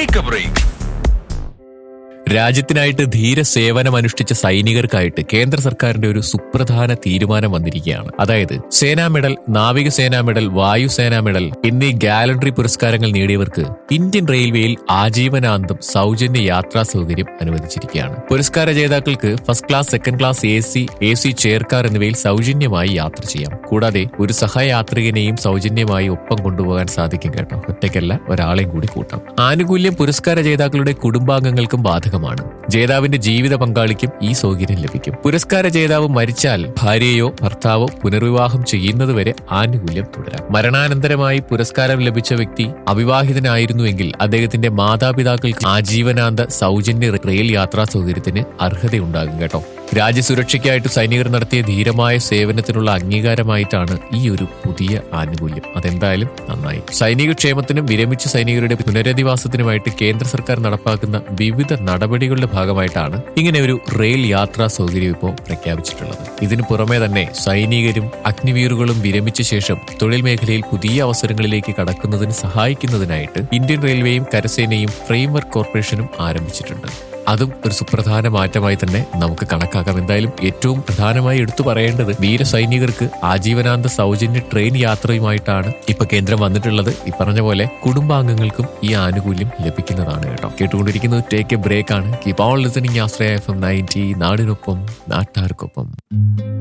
take a break രാജ്യത്തിനായിട്ട് ധീര സേവനമനുഷ്ഠിച്ച സൈനികർക്കായിട്ട് കേന്ദ്ര സർക്കാരിന്റെ ഒരു സുപ്രധാന തീരുമാനം വന്നിരിക്കുകയാണ് അതായത് സേനാ മെഡൽ നാവികസേനാ മെഡൽ വായുസേനാ മെഡൽ എന്നീ ഗാലണ്ടറി പുരസ്കാരങ്ങൾ നേടിയവർക്ക് ഇന്ത്യൻ റെയിൽവേയിൽ ആജീവനാന്തം സൗജന്യ യാത്രാ സൗകര്യം അനുവദിച്ചിരിക്കുകയാണ് പുരസ്കാര ജേതാക്കൾക്ക് first class second class A C A C chair car എന്നിവയിൽ സൗജന്യമായി യാത്ര ചെയ്യാം കൂടാതെ ഒരു സഹയാത്രികനെയും സൗജന്യമായി ഒപ്പം കൊണ്ടുപോകാൻ സാധിക്കും കേട്ടോ ഒറ്റയ്ക്കല്ല ഒരാളെയും കൂടി കൂട്ടാം ആനുകൂല്യം പുരസ്കാര ജേതാക്കളുടെ കുടുംബാംഗങ്ങൾക്കും ബാധകമാണ് ജേതാവിന്റെ ജീവിത പങ്കാളിക്കും ഈ സൗകര്യം ലഭിക്കും പുരസ്കാര ജേതാവ് മരിച്ചാൽ ഭാര്യയോ ഭർത്താവോ പുനർവിവാഹം ചെയ്യുന്നതുവരെ ആനുകൂല്യം തുടരാം മരണാനന്തരമായി പുരസ്കാരം ലഭിച്ച വ്യക്തി അവിവാഹിതനായിരുന്നുവെങ്കിൽ അദ്ദേഹത്തിന്റെ മാതാപിതാക്കൾക്ക് ആജീവനാന്ത സൗജന്യ റെയിൽ യാത്രാ സൗകര്യത്തിന് അർഹതയുണ്ടാകും കേട്ടോ രാജ്യസുരക്ഷയ്ക്കായിട്ട് സൈനികർ നടത്തിയ ധീരമായ സേവനത്തിനുള്ള അംഗീകാരമായിട്ടാണ് ഈ ഒരു പുതിയ ആനുകൂല്യം അതെന്തായാലും നന്നായി സൈനിക ക്ഷേമത്തിനും വിരമിച്ച സൈനികരുടെ പുനരധിവാസത്തിനുമായിട്ട് കേന്ദ്ര സർക്കാർ നടപ്പാക്കുന്ന വിവിധ നടപടികളുടെ ഭാഗമായിട്ടാണ് ഇങ്ങനെ ഒരു റെയിൽ യാത്രാ സൗകര്യം ഇപ്പോൾ പ്രഖ്യാപിച്ചിട്ടുള്ളത് ഇതിനു പുറമെ തന്നെ സൈനികരും അഗ്നിവീറുകളും വിരമിച്ച ശേഷം തൊഴിൽ മേഖലയിൽ പുതിയ അവസരങ്ങളിലേക്ക് കടക്കുന്നതിന് സഹായിക്കുന്നതിനായിട്ട് ഇന്ത്യൻ റെയിൽവേയും കരസേനയും ഫ്രെയിംവർക്ക് കോർപ്പറേഷനും ആരംഭിച്ചിട്ടുണ്ട് അതും ഒരു സുപ്രധാന മാറ്റമായി തന്നെ നമുക്ക് കണക്കാക്കാം എന്തായാലും ഏറ്റവും പ്രധാനമായി എടുത്തു പറയേണ്ടത് വീരസൈനികർക്ക് ആജീവനാന്ത സൗജന്യ ട്രെയിൻ യാത്രയുമായിട്ടാണ് ഇപ്പൊ കേന്ദ്രം വന്നിട്ടുള്ളത് ഈ പറഞ്ഞ പോലെ കുടുംബാംഗങ്ങൾക്കും ഈ ആനുകൂല്യം ലഭിക്കുന്നതാണ് കേട്ടോ കേട്ടുകൊണ്ടിരിക്കുന്നത് ടേക്ക് എ ബ്രേക്ക് ആണ് keep on listening Ashraya F M ninety നാടിനൊപ്പം നാട്ടാർക്കൊപ്പം